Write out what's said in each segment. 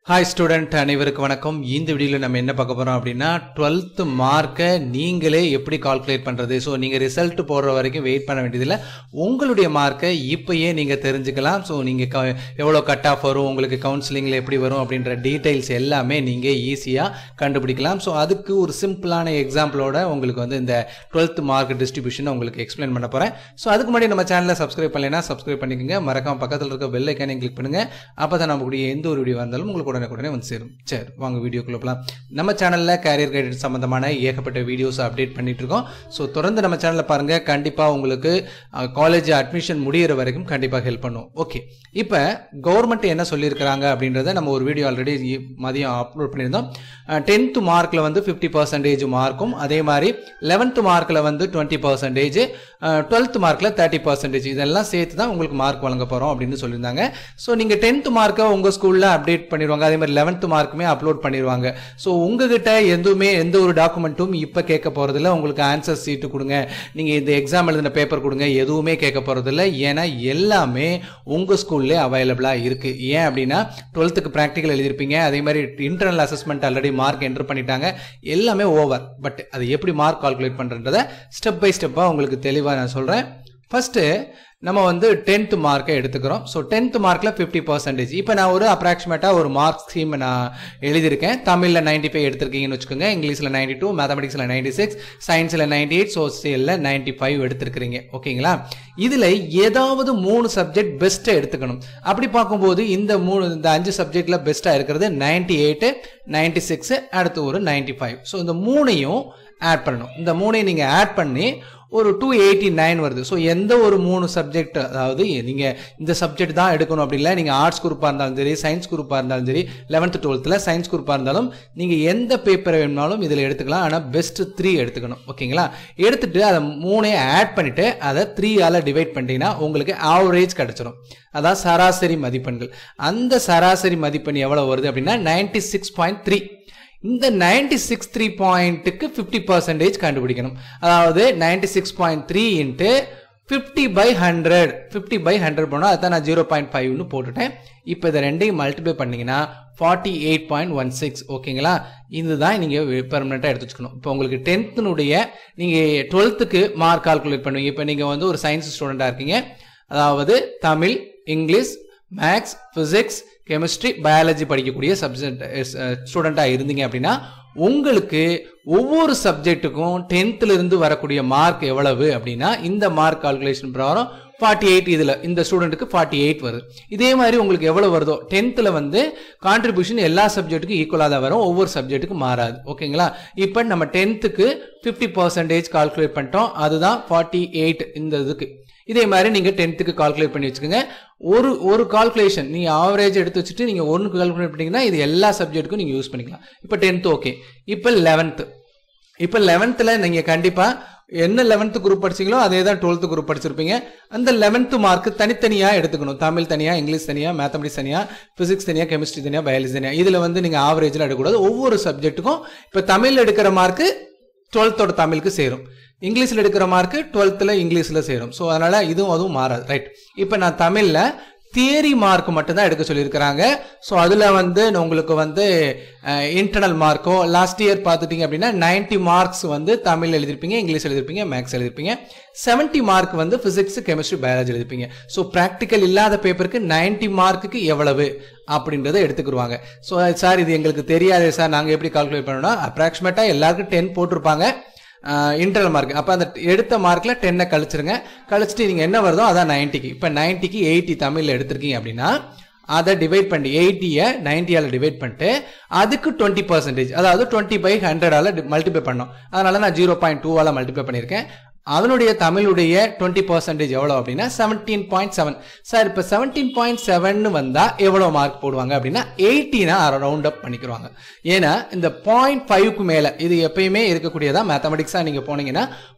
hi student அனைவருக்கு வணக்கம் இந்த வீடியோவில் நம்ம என்ன பார்க்க போகிறோம் அப்படின்னா டுவெல்த் மார்க்கை நீங்களே எப்படி கால்குலேட் பண்ணுறது ஸோ நீங்கள் ரிசல்ட் போடுற வரைக்கும் வெயிட் பண்ண வேண்டியதில்லை உங்களுடைய மார்க்கை இப்போயே நீங்கள் தெரிஞ்சுக்கலாம் ஸோ நீங்கள் க எவ்வளோ கட் ஆஃப் வரும் உங்களுக்கு கவுன்சிலிங்கில் எப்படி வரும் அப்படின்ற டீட்டெயில்ஸ் எல்லாமே நீங்கள் ஈஸியாக கண்டுபிடிக்கலாம் ஸோ அதுக்கு ஒரு சிம்பிளான எக்ஸாம்பிளோட உங்களுக்கு வந்து இந்த டுவெல்த் மார்க் டிஸ்ட்ரிபியூஷன் உங்களுக்கு எக்ஸ்பிளைன் பண்ண போகிறேன் ஸோ அதுக்கு முன்னாடி நம்ம சேனலை சப்ஸ்கிரைப் பண்ணலைன்னா சப்ஸ்கிரைப் பண்ணிக்கோங்க மறக்காம பக்கத்தில் இருக்க பெல் ஐக்கானே கிளிக் பண்ணுங்கள் அப்போ தான் நம்மளுடைய எந்த ஒரு வீடியோ வந்தாலும் உங்களுக்கு உடனே உடனே வந்து சேரும் சரி வாங்க வீடியோக்குள்ள போகலாம் நம்ம சேனலில் கேரியர் கைடன்ஸ் சம்மந்தமான ஏகப்பட்ட வீடியோஸ் அப்டேட் பண்ணிட்டு இருக்கோம் ஸோ தொடர்ந்து நம்ம சேனலில் பாருங்கள் கண்டிப்பாக உங்களுக்கு காலேஜ் அட்மிஷன் முடியிற வரைக்கும் கண்டிப்பாக ஹெல்ப் பண்ணும் ஓகே இப்போ கவர்மெண்ட் என்ன சொல்லியிருக்கிறாங்க அப்படின்றத நம்ம ஒரு வீடியோ ஆல்ரெடி மதியம் அப்லோட் பண்ணியிருந்தோம் டென்த்து மார்க்கில் வந்து ஃபிஃப்டி பர்சன்டேஜ் மார்க்கும் அதே மாதிரி லெவன்த்து மார்க்கில் வந்து டுவெண்ட்டி பர்சன்டேஜ் டுவெல்த் மார்க்கில் தேர்ட்டி பர்சன்டேஜ் இதெல்லாம் சேர்த்து தான் உங்களுக்கு மார்க் வழங்க போகிறோம் அப்படின்னு சொல்லியிருந்தாங்க ஸோ நீங்கள் டென்த்து மார்க்கை உங்கள் ஸ்கூலில் அப்டேட் பண்ணிடுவாங்க அதே மாதிரி லெவன்த்து மார்க்குமே அப்லோட் பண்ணிடுவாங்க ஸோ உங்ககிட்ட எதுவுமே எந்த ஒரு டாக்குமெண்ட்டும் இப்போ கேட்க போகிறதில்ல உங்களுக்கு ஆன்சர் சீட்டு கொடுங்க நீங்கள் இந்த எக்ஸாம் எழுதின பேப்பர் கொடுங்க எதுவுமே கேட்க போகிறதில்ல ஏன்னா எல்லாமே உங்கள் ஸ்கூல்லே அவைலபிளாக இருக்குது ஏன் அப்படின்னா டுவெல்த்துக்கு ப்ராக்டிக்கல் எழுதியிருப்பீங்க அதே மாதிரி internal assessment already mark enter பண்ணிட்டாங்க எல்லாமே ஓவர் பட் அது எப்படி மார்க் கால்குலேட் பண்ணுறன்றத ஸ்டெப் பை ஸ்டெப்பாக உங்களுக்கு தெளிவாக நான் சொல்கிறேன் ஃபஸ்ட்டு நம்ம வந்து டென்த் மார்க்கை எடுத்துக்கிறோம் ஸோ டென்த் மார்க்கில் ஃபிஃப்டி பர்சன்டேஜ் இப்போ நான் ஒரு அப்ராக்சிமேட்டாக ஒரு மார்க் ஸ்கீம் நான் எழுதியிருக்கேன் தமிழில் நைன்டி ஃபைவ் எடுத்திருக்கீங்கன்னு வச்சுக்கோங்க இங்கிலீஷில் நைன்டி டூ மேத்தமெட்டிக்ஸில் நைன்டி சிக்ஸ் சயின்ஸில் நைன்டி எயிட் சோசியலில் நைன்டி ஃபைவ் எடுத்திருக்கிறீங்க ஓகேங்களா இதில் ஏதாவது மூணு சப்ஜெக்ட் பெஸ்ட்டை எடுத்துக்கணும் அப்படி பார்க்கும்போது இந்த மூணு இந்த அஞ்சு சப்ஜெக்டில் பெஸ்ட்டாக இருக்கிறது நைன்டி எயிட்டு நைன்டி சிக்ஸு அடுத்து ஒரு நைன்டி ஃபைவ் ஸோ இந்த மூணையும் ஆட் பண்ணணும் இந்த மூணையும் நீங்கள் ஆட் பண்ணி ஒரு டூ எயிட்டி நைன் வருது ஸோ எந்த ஒரு மூணு சப்ஜெக்ட் அதாவது நீங்கள் இந்த சப்ஜெக்ட் தான் எடுக்கணும் அப்படி இல்லை நீங்கள் ஆர்ட்ஸ் குரூப்பாக இருந்தாலும் சரி சயின்ஸ் குரூப்பாக இருந்தாலும் சரி லெவன்த்து டுவெல்த்தில் சயின்ஸ் குரூப்பாக இருந்தாலும் நீங்கள் எந்த பேப்பரை வேணுனாலும் இதில் எடுத்துக்கலாம் ஆனால் பெஸ்ட் த்ரீ எடுத்துக்கணும் ஓகேங்களா எடுத்துட்டு அதை மூணையும் ஆட் பண்ணிவிட்டு அதை த்ரீயால் டிவைட் பண்ணிட்டீங்கன்னா உங்களுக்கு ஆவரேஜ் கிடச்சிரும் அதான் சராசரி மதிப்பெண்கள் அந்த சராசரி மதிப்பெண் எவ்வளோ வருது அப்படின்னா நைன்டி சிக்ஸ் பாயிண்ட் த்ரீ இந்த நைன்டி சிக்ஸ் த்ரீ பாயிண்ட்டுக்கு ஃபிஃப்டி பர்சன்டேஜ் கண்டுபிடிக்கணும் அதாவது ninety six point three into fifty by hundred fifty by hundred போனால் அதான் நான் ஜீரோ பாயிண்ட் ஃபைவ்னு போட்டுட்டேன் இப்போ இதை ரெண்டையும் மல்டிப்ளை பண்ணிங்கன்னா forty eight point one six ஓகேங்களா இதுதான் நீங்கள் பெர்மனெண்ட்டாக எடுத்து வச்சுக்கணும் இப்போ உங்களுக்கு டென்த்தினுடைய நீங்கள் டுவெல்த்துக்கு மார்க் கால்குலேட் பண்ணுவீங்க இப்போ நீங்கள் வந்து ஒரு சயின்ஸ் ஸ்டூடெண்ட்டாக இருக்கீங்க அதாவது Tamil English maths physics chemistry biology படிக்கக்கூடிய சப்ஜெக்ட் ஸ்டூடெண்ட்டாக இருந்தீங்க அப்படின்னா உங்களுக்கு ஒவ்வொரு சப்ஜெக்ட்டுக்கும் டென்த்தில் இருந்து வரக்கூடிய மார்க் எவ்வளவு அப்படின்னா இந்த மார்க் கால்குலேஷன் பிரகாரம் ஃபார்ட்டி எயிட் இதில் இந்த ஸ்டூடெண்ட்டுக்கு ஃபார்ட்டி எயிட் வருது இதே மாதிரி உங்களுக்கு எவ்வளோ வருதோ டென்த்தில் வந்து கான்ட்ரிபியூஷன் எல்லா சப்ஜெக்ட்டுக்கும் ஈக்குவலாக தான் வரும் ஒவ்வொரு சப்ஜெக்ட்டுக்கும் மாறாது ஓகேங்களா இப்போ நம்ம டென்த்துக்கு ஃபிஃப்டி பர்சன்டேஜ் கால்குலேட் பண்ணிட்டோம் அதுதான் ஃபார்ட்டி எயிட் இந்த இதுக்கு இதே மாதிரி நீங்கள் டென்த்துக்கு கால்குலேட் பண்ணி வச்சுக்கோங்க ஒரு ஒரு கால்குலேஷன் நீங்கள் ஆவரேஜ் எடுத்து வச்சுட்டு நீங்கள் ஒன்றுக்கு கால்குலேட் பண்ணிங்கன்னா இது எல்லா சப்ஜெக்ட்டுக்கும் நீங்கள் யூஸ் பண்ணிக்கலாம் இப்போ டென்த்து ஓகே இப்போ லெவன்த்து இப்போ லெவன்த்தில் நீங்கள் கண்டிப்பாக என்ன லெவன்த்து குரூப் படிச்சீங்களோ அதே தான் டுவெல்த்து குரூப் படிச்சிருப்பீங்க அந்த லெவன்த்து மார்க் தனித்தனியாக எடுத்துக்கணும் தமிழ் தனியாக இங்கிலீஷ் தனியாக மேத்தமெட்டிக்ஸ் தனியாக ஃபிசிக்ஸ் தனியாக கெமிஸ்ட்ரி தனியாக பயாலஜி தனியாக இதில் வந்து நீங்கள் ஆவரேஜில் எடுக்கக்கூடாது ஒவ்வொரு சப்ஜெக்ட்டுக்கும் இப்போ தமிழ் எடுக்கிற மார்க்கு டுவெல்த்தோட தமிழுக்கு சேரும் இங்கிலீஷில் எடுக்கிற மார்க்கு டுவெல்த்தில் இங்கிலீஷில் சேரும் ஸோ அதனால் இதுவும் அதுவும் மாறாது ரைட் இப்போ நான் தமிழில் தியரி மார்க் மட்டும்தான் எடுக்க சொல்லியிருக்கிறாங்க ஸோ அதில் வந்து உங்களுக்கு வந்து இன்டர்னல் மார்க்கோ லாஸ்ட் இயர் பார்த்துட்டிங்க அப்படின்னா நைன்ட்டி மார்க்ஸ் வந்து தமிழ் எழுதிருப்பீங்க இங்கிலீஷ் எழுதிருப்பீங்க மேக்ஸ் எழுதிருப்பீங்க செவன்ட்டி மார்க் வந்து ஃபிசிக்ஸ் கெமிஸ்ட்ரி பயாலஜி எழுதிருப்பீங்க ஸோ ப்ராக்டிக்கல் இல்லாத பேப்பருக்கு நைன்ட்டி மார்க்குக்கு எவ்வளவு அப்படின்றத எடுத்துக்கிடுவாங்க ஸோ சார் இது எங்களுக்கு தெரியாது சார் நாங்கள் எப்படி கால்குலேட் பண்ணோம்னா அப்ராக்சிமேட்டாக எல்லாருக்கும் டென் போட்டிருப்பாங்க இன்டர்னல் மார்க் அப்போ அந்த எடுத்த மார்க்கில் டென்னை கழிச்சிருங்க கழிச்சிட்டு நீங்கள் என்ன வருதோ அதான் நைன்ட்டிக்கு இப்போ நைன்ட்டிக்கு எயிட்டி தமிழில் எடுத்திருக்கீங்க அப்படின்னா அதை டிவைட் பண்ணி எயிட்டியை நைன்ட்டியால் டிவைட் பண்ணிட்டு அதுக்கு டுவெண்ட்டி பர்சன்டேஜ் அதாவது டுவெண்ட்டி பை ஹண்ட்ரடால் மல்டிப்ளை பண்ணோம் அதனால நான் ஜீரோ பாயிண்ட் டூவால் மல்டிப்ளை பண்ணியிருக்கேன் அதனுடைய தமிழுடைய டுவெண்ட்டி பர்சன்டேஜ் எவ்வளோ அப்படின்னா செவன்டீன் பாயிண்ட் செவன் சார் இப்போ செவன்டீன் பாயிண்ட் செவன் வந்தால் எவ்வளோ மார்க் போடுவாங்க அப்படின்னா எயிட்டீனா ரவுண்ட் அப் பண்ணிக்கிறாங்க ஏன்னா இந்த பாயிண்ட் ஃபைவ்க்கு மேலே இது எப்பயுமே இருக்கக்கூடியதா மேத்தமெட்டிக்ஸாக நீங்கள் போனீங்கன்னா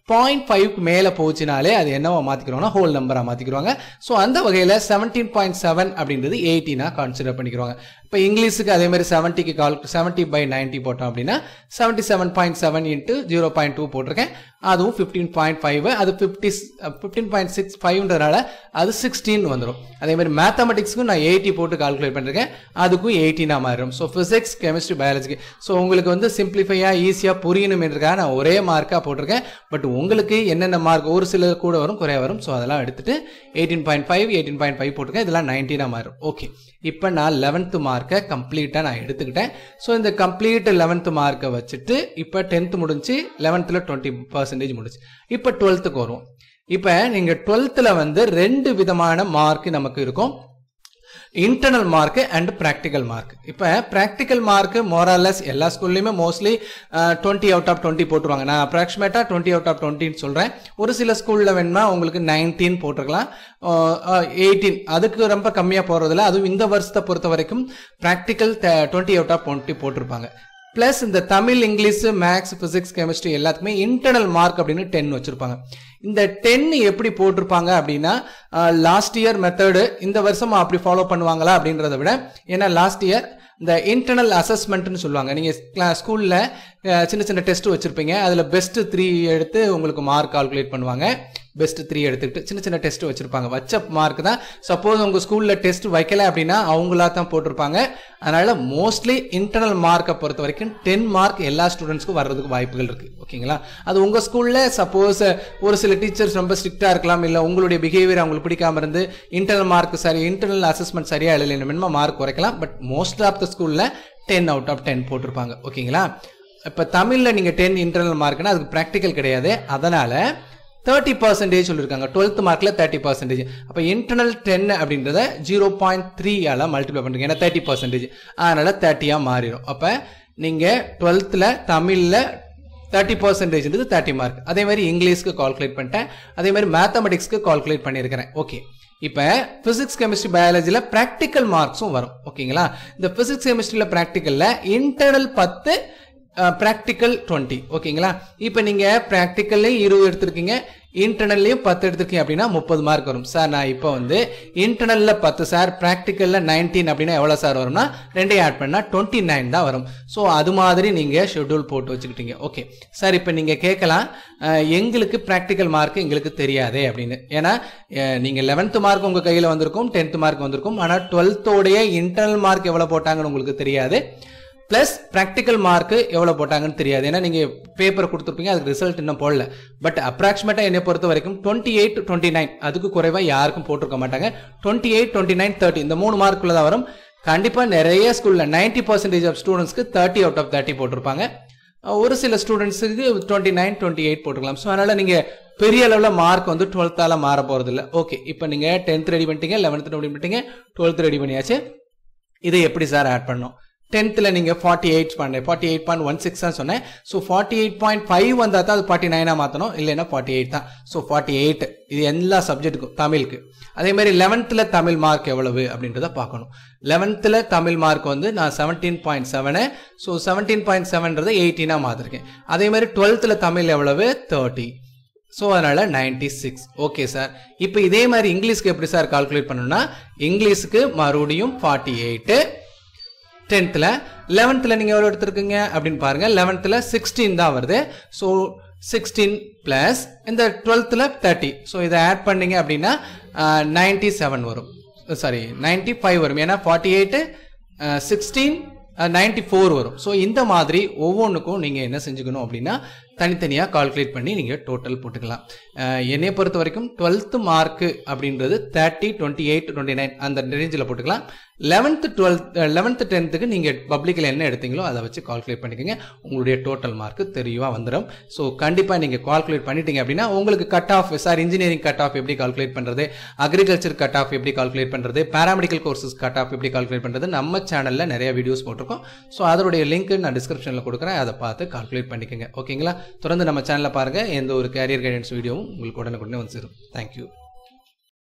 பாயிண்ட் ஃபைவ்க்கு மேலே போச்சுனாலே அது என்னவா மாற்றிக்கிறோம்னா ஹோல் நம்பராக மாற்றிக்கிறோங்க ஸோ அந்த வகையில் செவன்டீன் பாயிண்ட் செவன் அப்படின்றது எயிட்டீனாக கன்சிடர் பண்ணிக்கிறோங்க இப்போ இங்கிலீஷுக்கு அதே மாதிரி செவன்ட்டிக்கு கால் செவன்ட்டி பை நைன்ட்டி போட்டோம் அப்படின்னா seventy seven point seven into zero point two போட்டிருக்கேன் அதுவும் ஃபிஃப்டீன் பாயிண்ட் ஃபைவ் அது ஃபிஃப்டி ஃபிஃப்டீன் பாயிண்ட் சிக்ஸ் ஃபைவ்ன்றனால அது சிக்ஸ்டீன் வந்துடும் அதே மாதிரி மேத்தமெட்டிக்ஸ்க்கும் நான் எயிட்டி போட்டு கால்குலேட் பண்ணிருக்கேன் அதுக்கும் எயிட்டீனாக மாறும் ஸோ ஃபிசிக்ஸ் கெமிஸ்ட்ரி பயாலஜிக்கு ஸோ உங்களுக்கு வந்து சிம்பிளிஃபையாக ஈஸியாக புரியணுமென்றதுக்காக நான் ஒரே மார்க்காக போட்டிருக்கேன் பட் உங்களுக்கு என்னென்ன மார்க் ஒரு சில கூட வரும் குறைய வரும் ஸோ அதெல்லாம் எடுத்துட்டு eighteen point five eighteen point five போட்டிருக்கேன் இதெல்லாம் நைன்டீனாக மாறும் ஓகே இப்போ நான் லெவன்த்து மார்க்கை கம்ப்ளீட்டாக நான் எடுத்துக்கிட்டேன் ஸோ இந்த கம்ப்ளீட் லெவன்த்து மார்க்கை வச்சுட்டு இப்போ டென்த்து முடிஞ்சு லெவன்த்தில் டுவெண்ட்டி பர்சன்டேஜ் முடிஞ்சு இப்போ டுவெல்த்துக்கு வருவோம் இப்போ நீங்கள் டுவெல்த்தில் வந்து ரெண்டு விதமான மார்க் நமக்கு இருக்கும் internal mark and practical mark இப்போ ப்ராக்டிக்கல் மார்க் மோரலஸ் எல்லா ஸ்கூல்லையுமே mostly twenty out of twenty போட்டுருவாங்க நான் அப்ராக்சிமேட்டாக டுவெண்ட்டி அவுட் ஆஃப் டுவெண்ட்டின்னு சொல்கிறேன் ஒரு சில ஸ்கூலில் வேணுமா உங்களுக்கு நைன்டீன் போட்டிருக்கலாம் எயிட்டீன் அதுக்கு ரொம்ப கம்மியாக போகிறதில்ல அதுவும் இந்த வருஷத்தை பொறுத்த வரைக்கும் practical twenty out of twenty போட்டிருப்பாங்க ப்ளஸ் இந்த Tamil English maths physics chemistry எல்லாத்துக்குமே இன்டர்னல் மார்க் அப்படின்னு டென் வச்சுருப்பாங்க இந்த டென் எப்படி போட்டிருப்பாங்க அப்படின்னா லாஸ்ட் இயர் மெத்தடு இந்த வருஷம் அப்படி ஃபாலோ பண்ணுவாங்களா அப்படின்றத விட ஏன்னா லாஸ்ட் இயர் இந்த இன்டர்னல் அசஸ்மெண்ட்னு சொல்லுவாங்க நீங்கள் ஸ்கூலில் சின்ன சின்ன டெஸ்ட் வச்சுருப்பீங்க அதில் பெஸ்ட் த்ரீ எடுத்து உங்களுக்கு மார்க் கால்குலேட் பண்ணுவாங்க பெஸ்ட் த்ரீ எடுத்துக்கிட்டு சின்ன சின்ன டெஸ்ட் வச்சுருப்பாங்க வச்ச மார்க் தான் சப்போஸ் உங்கள் ஸ்கூலில் டெஸ்ட் வைக்கல அப்படின்னா அவங்களா தான் போட்டிருப்பாங்க அதனால் மோஸ்ட்லி இன்டர்னல் மார்க்கை பொறுத்த வரைக்கும் டென் மார்க் எல்லா ஸ்டூடெண்ட்ஸ்க்கும் வர்றதுக்கு வாய்ப்புகள் இருக்குது ஓகேங்களா அது உங்கள் ஸ்கூலில் சப்போஸ் ஒரு சில டீச்சர்ஸ் ரொம்ப ஸ்ட்ரிக்டாக இருக்கலாம் இல்லை உங்களுடைய பிஹேவியர் அவங்களுக்கு பிடிக்காம இருந்து இன்டர்னல் மார்க் சரி இன்டர்னல் அசஸ்மெண்ட் சரியாக எழுதலை மினிமம் மார்க் குறைக்கலாம் பட் மோஸ்ட் ஆஃப் த ஸ்கூலில் டென் அவுட் ஆஃப் டென் போட்டிருப்பாங்க ஓகேங்களா இப்போ தமிழில் நீங்கள் டென் இன்டர்னல் மார்க்னா அதுக்கு ப்ராக்டிக்கல் கிடையாது அதனால் தேர்ட்டி பர்சன்டேஜ் சொல்லியிருக்காங்க டுவெல்த் மார்க்கில் தேர்ட்டி பர்சன்டேஜ் அப்போ இன்டர்னல் டென் அப்படின்றத ஜீரோ பாயிண்ட் த்ரீயால் மல்டிப்ளை பண்ணுறீங்க ஏன்னா தேர்ட்டி பர்சன்டேஜ் அதனால் தேர்ட்டியாக மாறிடும் அப்போ நீங்கள் டுவெல்த்தில் தமிழில் தேர்ட்டி பர்சன்டேஜ்ன்றது தேர்ட்டி மார்க் அதே மாதிரி இங்கிலீஷ்க்கு கால்குலேட் பண்ணிட்டேன் அதே மாதிரி மேத்தமெட்டிக்ஸ்க்கு கால்குலேட் பண்ணியிருக்கிறேன் ஓகே இப்போ ஃபிசிக்ஸ் கெமிஸ்ட்ரி பயாலஜியில் ப்ராக்டிக்கல் மார்க்ஸும் வரும் ஓகேங்களா இந்த ஃபிசிக்ஸ் கெமிஸ்ட்ரியில் ப்ராக்டிக்கலில் இன்டர்னல் பத்து ப்ராக்டிக்கல் டுவெண்ட்டி ஓகேங்களா இப்போ நீங்கள் ப்ராக்டிக்கல்லையும் இருபது எடுத்திருக்கீங்க இன்டர்னல்லையும் பத்து எடுத்திருக்கீங்க அப்படின்னா முப்பது மார்க் வரும் சார் நான் இப்போ வந்து இன்டர்னலில் பத்து சார் ப்ராக்டிக்கலில் நைன்டீன் அப்படின்னா எவ்வளோ சார் வரும்னா ரெண்டையும் ஆட் பண்ணால் டுவெண்ட்டி நைன் தான் வரும் ஸோ அது மாதிரி நீங்கள் ஷெட்யூல் போட்டு வச்சுக்கிட்டீங்க ஓகே சார் இப்போ நீங்கள் கேட்கலாம் எங்களுக்கு ப்ராக்டிக்கல் மார்க் எங்களுக்கு தெரியாதே அப்படின்னு ஏன்னா நீங்கள் லெவன்த்து மார்க் உங்கள் கையில் வந்திருக்கும் டென்த்து மார்க் வந்திருக்கும் ஆனால் டுவெல்த்தோடைய இன்டர்னல் மார்க் எவ்வளோ போட்டாங்கன்னு உங்களுக்கு தெரியாது ப்ளஸ் ப்ராக்டிக்கல் மார்க்கு எவ்வளோ போட்டாங்கன்னு தெரியாது ஏன்னா நீங்கள் பேப்பரை கொடுத்துருப்பீங்க அதுக்கு ரிசல்ட் இன்னும் போடல பட் அப்ராக்சிமேட்டாக என்னை பொறுத்த வரைக்கும் டுவெண்ட்டி எயிட் டுவெண்ட்டி நைன் அதுக்கு குறைவாக யாருக்கும் போட்டிருக்க மாட்டாங்க twenty eight twenty nine thirty இந்த மூணு மார்க்குள்ள தான் வரும் கண்டிப்பாக நிறைய ஸ்கூலில் நைன்ட்டி பர்சன்டேஜ் ஆஃப் ஸ்டூடெண்ட்ஸ்க்கு தேர்ட்டி அவுட் ஆஃப் தேர்ட்டி போட்டிருப்பாங்க ஒரு சில ஸ்டூடெண்ட்ஸுக்கு டுவெண்ட்டி நைன் டுவெண்ட்டி எயிட் போட்டுக்கலாம் ஸோ அதனால் நீங்கள் பெரிய அளவில் மார்க் வந்து டுவெல்த்தால் மாற போகிறது இல்லை ஓகே இப்போ நீங்கள் டென்த் ரெடி பண்ணிட்டீங்க லெவன்த் ரெடி பண்ணிட்டீங்க டுவெல்த் ரெடி பண்ணியாச்சு இதை எப்படி சார் ஆட் பண்ணோம் டென்த்தில் நீங்கள் ஃபார்ட்டி எயிட் பண்ணேன் forty eight point one six தான் சொன்னேன் so forty eight point five வந்தால் தான் அது ஃபார்ட்டி நைனாக மாற்றணும் இல்லைன்னா ஃபார்ட்டி எயிட் தான் ஸோ ஃபார்ட்டி எயிட் இது எல்லா சப்ஜெக்ட்டுக்கும் தமிழுக்கு அதே மாதிரி லெவன்த்தில் தமிழ் மார்க் எவ்வளவு அப்படின்றத பார்க்கணும் லெவன்த்தில் தமிழ் மார்க் வந்து நான் seventeen point seven so seventeen point செவன்றதை எயிட்டீனாக மாற்றிருக்கேன் அதே மாதிரி டுவெல்த்தில் தமிழ் எவ்வளவு தேர்ட்டி ஸோ அதனால் நைன்டி சிக்ஸ் ஓகே சார் இப்போ இதே மாதிரி இங்கிலீஷ்க்கு எப்படி சார் கால்குலேட் பண்ணணும்னா இங்கிலீஷுக்கு மறுபடியும் ஃபார்ட்டி எயிட்டு டென்த்தில் லெவன்த்தில் நீங்கள் எவ்வளோ எடுத்திருக்கீங்க அப்படின்னு பாருங்கள் லெவன்த்தில் சிக்ஸ்டீன் தான் வருது ஸோ சிக்ஸ்டீன் ப்ளஸ் இந்த டுவெல்த்தில் தேர்ட்டி ஸோ இதை ஆட் பண்ணீங்க அப்படின்னா நைன்டி செவன் வரும் சாரி நைன்டி ஃபைவ் வரும் ஏன்னா forty eight sixteen ninety four வரும் ஸோ இந்த மாதிரி ஒவ்வொன்றுக்கும் நீங்கள் என்ன செஞ்சுக்கணும் அப்படின்னா தனித்தனியாக கால்குலேட் பண்ணி நீங்கள் டோட்டல் போட்டுக்கலாம் என்னை பொறுத்த வரைக்கும் டுவெல்த்து மார்க்கு அப்படின்றது thirty twenty eight twenty nine அந்த ரேஞ்சில் போட்டுக்கலாம் லெவன்த்து டுவெல்த் லெவன்த்து டென்த்துக்கு நீங்கள் பப்ளிக்கில் என்ன எடுத்தீங்களோ அதை வச்சு கால்குலேட் பண்ணிக்கோங்க உங்களுடைய டோட்டல் மார்க்கு தெளிவாக வந்துடும் ஸோ கண்டிப்பாக நீங்கள் கால்குலேட் பண்ணிட்டீங்க அப்படின்னா உங்களுக்கு cut off sir engineering cut off எப்படி கால்குலேட் பண்ணுறது அக்ரிகல்ச்சர் கட் ஆஃப் எப்படி கால்குலேட் பண்ணுறது பேராமெடிக்கல் கோர்சஸ் கட் ஆஃப் எப்படி கால்குலேட் பண்ணுறது நம்ம சேனலில் நிறைய வீடியோஸ் போட்டிருக்கோம் ஸோ அதோடைய லிங்க் நான் டிஸ்கிரிப்ஷனில் கொடுக்குறேன் அதை பார்த்து கால்குலேட் பண்ணிக்கோங்க ஓகேங்களா தொடர்ந்து நம்ம சேனலில் பாருங்கள் எந்த ஒரு கேரியர் கைடன்ஸ் வீடியோவும் உங்களுக்கு உடனுக்குடனே வந்து சேரும் தேங்க்யூ